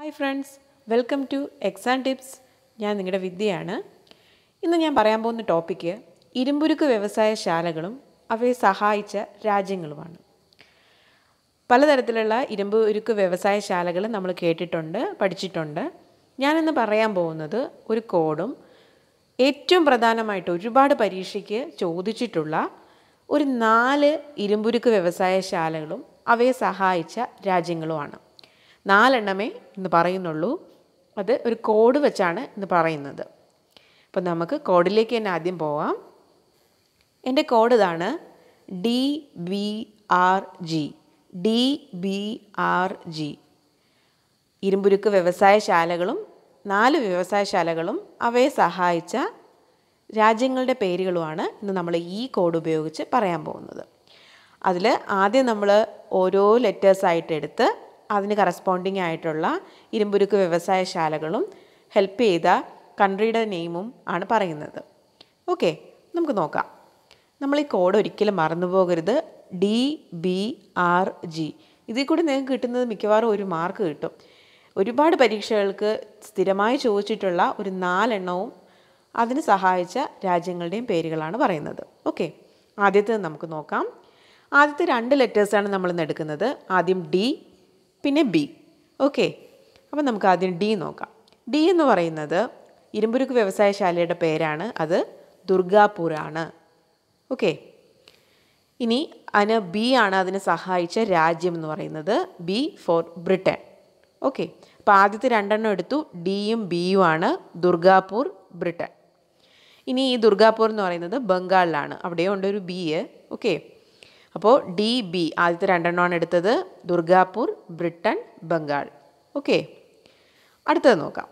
hi friends welcome to exam tips ഞാൻ നിങ്ങളുടെ വിദ്യയാണ് ഇന്ന് ഞാൻ പറയാൻ പോകുന്ന ടോപ്പിക്ക് ഇരുമ്പുരുക്ക് വ്യവസായശാലകളും അവയെ സഹായിച്ച രാജ്യങ്ങളുമാണ് പലതരത്തിലുള്ള ഇരുമ്പ് ഉരുക്ക് വ്യവസായശാലകൾ നമ്മൾ കേട്ടിട്ടുണ്ട് പഠിച്ചിട്ടുണ്ട് ഞാനിന്ന് പറയാൻ പോകുന്നത് ഒരു കോഡും ഏറ്റവും പ്രധാനമായിട്ട് ഒരുപാട് പരീക്ഷയ്ക്ക് ചോദിച്ചിട്ടുള്ള ഒരു നാല് ഇരുമ്പുരുക്ക് വ്യവസായശാലകളും അവയെ സഹായിച്ച രാജ്യങ്ങളുമാണ് നാലെണ്ണമേ ഇന്ന് പറയുന്നുള്ളൂ അത് ഒരു കോഡ് വെച്ചാണ് ഇന്ന് പറയുന്നത് അപ്പം നമുക്ക് കോഡിലേക്ക് തന്നെ ആദ്യം പോവാം എൻ്റെ കോഡ് ഇതാണ് D B R G D B R G ഇരുമ്പുരുക്ക് വ്യവസായശാലകളും നാല് വ്യവസായശാലകളും അവയെ സഹായിച്ച രാജ്യങ്ങളുടെ പേരുകളുമാണ് ഇന്ന് നമ്മൾ ഈ കോഡ് ഉപയോഗിച്ച് പറയാൻ പോകുന്നത് അതിൽ ആദ്യം നമ്മൾ ഓരോ ലെറ്റേഴ്സായിട്ട് എടുത്ത് അതിന് കറസ്പോണ്ടിങ് ആയിട്ടുള്ള ഇരുമ്പുരുക്ക് വ്യവസായശാലകളും ഹെൽപ്പ് ചെയ്ത കൺട്രിയുടെ നെയിമും ആണ് പറയുന്നത് ഓക്കെ നമുക്ക് നോക്കാം നമ്മൾ ഈ കോഡ് ഒരിക്കലും മറന്നു പോകരുത് ഡി ബി ആർ ജി ഇതിൽ കൂടി നിങ്ങൾക്ക് കിട്ടുന്നത് മിക്കവാറും ഒരു മാർക്ക് കിട്ടും ഒരുപാട് പരീക്ഷകൾക്ക് സ്ഥിരമായി ചോദിച്ചിട്ടുള്ള ഒരു നാലെണ്ണവും അതിന് സഹായിച്ച രാജ്യങ്ങളുടെയും പേരുകളാണ് പറയുന്നത് ഓക്കെ ആദ്യത്തേത് നമുക്ക് നോക്കാം ആദ്യത്തെ രണ്ട് ലെറ്റേഴ്സാണ് നമ്മൾ ഇന്ന് എടുക്കുന്നത് ആദ്യം ഡി പിന്നെ ബി ഓക്കെ അപ്പം നമുക്ക് ആദ്യം ഡി നോക്കാം ഡി എന്ന് പറയുന്നത് ഇരുമ്പുരുക്ക് വ്യവസായശാലയുടെ പേരാണ് അത് ദുർഗാപൂരാണ് ഓക്കെ ഇനി അതിന് ബി ആണ് അതിനെ സഹായിച്ച രാജ്യം എന്ന് പറയുന്നത് ബി ഫോർ ബ്രിട്ടൻ ഓക്കെ അപ്പോൾ ആദ്യത്തെ രണ്ടെണ്ണം എടുത്തു ഡിയും ബിയും ആണ് ദുർഗാപൂർ ബ്രിട്ടൻ ഇനി ഈ ദുർഗാപൂർ എന്ന് പറയുന്നത് ബംഗാളിലാണ് അവിടെയും ഉണ്ട് ഒരു ബി ഓക്കെ അപ്പോൾ ഡി ബി ആദ്യത്തെ രണ്ടെണ്ണമാണ് എടുത്തത് ദുർഗാപൂർ ബ്രിട്ടൻ ബംഗാൾ ഓക്കെ അടുത്തത് നോക്കാം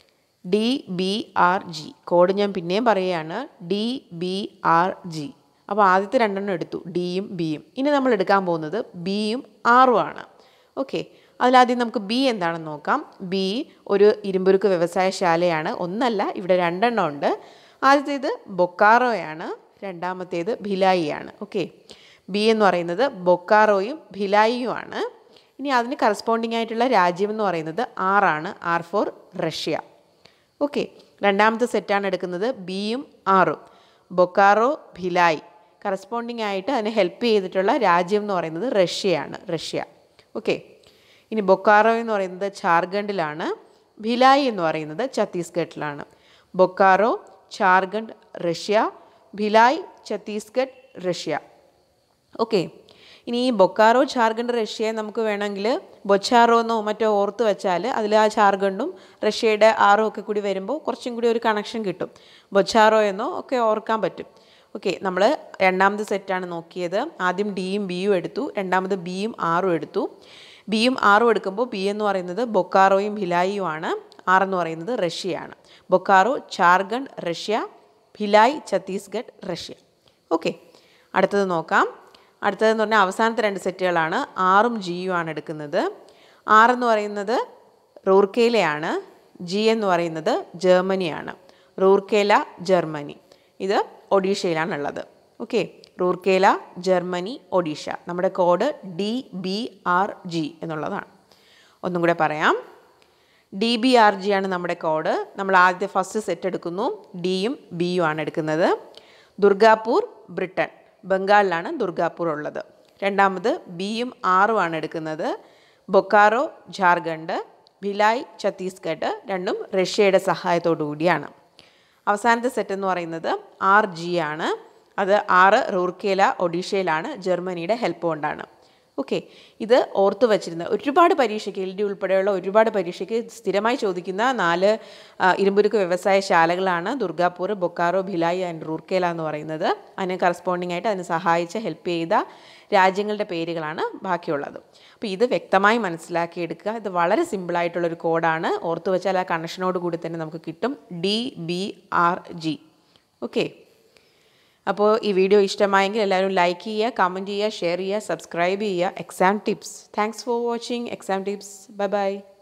D B R G code ഞാൻ പിന്നെയും പറയുകയാണ് ഡി ബി ആർ ജി അപ്പോൾ ആദ്യത്തെ രണ്ടെണ്ണം എടുത്തു ഡിയും ബിയും ഇനി നമ്മൾ എടുക്കാൻ പോകുന്നത് ബിയും ആറും ആണ് ഓക്കെ അതിലാദ്യം നമുക്ക് ബി എന്താണെന്ന് നോക്കാം ബി ഒരു ഇരുമ്പുരുക്ക് വ്യവസായശാലയാണ് ഒന്നല്ല ഇവിടെ രണ്ടെണ്ണം ഉണ്ട് ആദ്യത്തേത് ബൊക്കാറോയാണ് രണ്ടാമത്തേത് ഭിലായിയാണ് ഓക്കെ ബി എന്ന് പറയുന്നത് ബൊക്കാറോയും ഭിലായിയുമാണ് ഇനി അതിന് കറസ്പോണ്ടിങ് ആയിട്ടുള്ള രാജ്യം എന്ന് പറയുന്നത് ആറാണ് ആർ ഫോർ റഷ്യ ഓക്കെ രണ്ടാമത്തെ സെറ്റാണ് എടുക്കുന്നത് ബിയും ആറും ബൊക്കാറോ ഭിലായി കറസ്പോണ്ടിങ് ആയിട്ട് അതിനെ ഹെൽപ്പ് ചെയ്തിട്ടുള്ള രാജ്യം എന്ന് പറയുന്നത് റഷ്യയാണ് റഷ്യ ഓക്കെ ഇനി ബൊക്കാറോ എന്ന് പറയുന്നത് ഝാർഖണ്ഡിലാണ് ഭിലായി എന്ന് പറയുന്നത് ഛത്തീസ്ഗഡിലാണ് Bokaro Jharkhand Russia Bhilai Chhattisgarh Russia okay ഇനി ഈ ബൊക്കാറോ ഝാർഖണ്ഡ് റഷ്യയെ നമുക്ക് വേണമെങ്കിൽ ബൊച്ചാറോ എന്നോ മറ്റോ ഓർത്ത് വെച്ചാൽ അതിൽ ആ ഝാർഖണ്ഡും റഷ്യയുടെ ആറും ഒക്കെ കൂടി വരുമ്പോൾ കുറച്ചും കൂടി ഒരു കണക്ഷൻ കിട്ടും ബൊച്ചാറോ എന്നോ ഒക്കെ ഓർക്കാൻ പറ്റും ഓക്കെ നമ്മൾ രണ്ടാമത്തെ സെറ്റാണ് നോക്കിയത് ആദ്യം ഡിയും ബിയും എടുത്തു രണ്ടാമത് ബിയും ആറും എടുത്തു ബിയും ആറും എടുക്കുമ്പോൾ ബി എന്ന് പറയുന്നത് ബൊക്കാറോയും ഭിലായിയും ആണ് ആർ എന്ന് പറയുന്നത് റഷ്യയാണ് Bokaro Jharkhand Russia Bhilai Chhattisgarh Russia okay അടുത്തത് നോക്കാം അടുത്തതെന്ന് പറഞ്ഞാൽ അവസാനത്തെ രണ്ട് സെറ്റുകളാണ് ആറും ജിയും ആണ് എടുക്കുന്നത് ആറെന്ന് പറയുന്നത് റൂർക്കേലയാണ് ജി എന്ന് പറയുന്നത് ജർമ്മനിയാണ് റൂർക്കേല ജർമ്മനി ഇത് ഒഡീഷയിലാണ് ഉള്ളത് ഓക്കെ റൂർക്കേല ജർമ്മനി ഒഡീഷ നമ്മുടെ code D B R G എന്നുള്ളതാണ് ഒന്നും കൂടെ പറയാം ഡി ബി ആർ ജി ആണ് നമ്മുടെ കോഡ് നമ്മൾ ആദ്യത്തെ ഫസ്റ്റ് സെറ്റ് എടുക്കുന്നു ഡിയും ബിയും ആണ് എടുക്കുന്നത് ദുർഗാപൂർ ബ്രിട്ടൻ ബംഗാളിലാണ് ദുർഗാപൂർ ഉള്ളത് രണ്ടാമത് ബിയും ആറും ആണ് എടുക്കുന്നത് ബൊക്കാറോ ഝാർഖണ്ഡ് ഭിലായ് ഛത്തീസ്ഗഡ് രണ്ടും റഷ്യയുടെ സഹായത്തോടു കൂടിയാണ് അവസാനത്തെ സെറ്റ് എന്ന് പറയുന്നത് ആർ ജി ആണ് അത് ആറ് റൂർക്കേല ഒഡീഷയിലാണ് ജർമ്മനിയുടെ ഹെൽപ്പ് കൊണ്ടാണ് ഓക്കെ ഇത് ഓർത്തു വച്ചിരുന്ന ഒരുപാട് പരീക്ഷയ്ക്ക് എൽ ഡി ഉൾപ്പെടെയുള്ള ഒരുപാട് പരീക്ഷയ്ക്ക് സ്ഥിരമായി ചോദിക്കുന്ന നാല് ഇരുമ്പുരുക്ക് വ്യവസായശാലകളാണ് ദുർഗാപൂർ ബൊക്കാറോ ഭിലായി ആൻഡ് റൂർക്കേല എന്ന് പറയുന്നത് അതിന് കറസ്പോണ്ടിങ് ആയിട്ട് അതിന് സഹായിച്ച ഹെൽപ്പ് ചെയ്ത രാജ്യങ്ങളുടെ പേരുകളാണ് ബാക്കിയുള്ളത് അപ്പോൾ ഇത് വ്യക്തമായി മനസ്സിലാക്കിയെടുക്കുക ഇത് വളരെ സിമ്പിളായിട്ടുള്ളൊരു കോഡാണ് ഓർത്തു വെച്ചാൽ ആ കണക്ഷനോട് കൂടി തന്നെ നമുക്ക് കിട്ടും D B R G okay അപ്പോൾ ഈ വീഡിയോ ഇഷ്ടമായെങ്കിൽ എല്ലാവരും ലൈക്ക് ചെയ്യുക കമൻറ്റ് ചെയ്യുക ഷെയർ ചെയ്യുക സബ്സ്ക്രൈബ് ചെയ്യുക exam tips thanks for watching exam tips bye by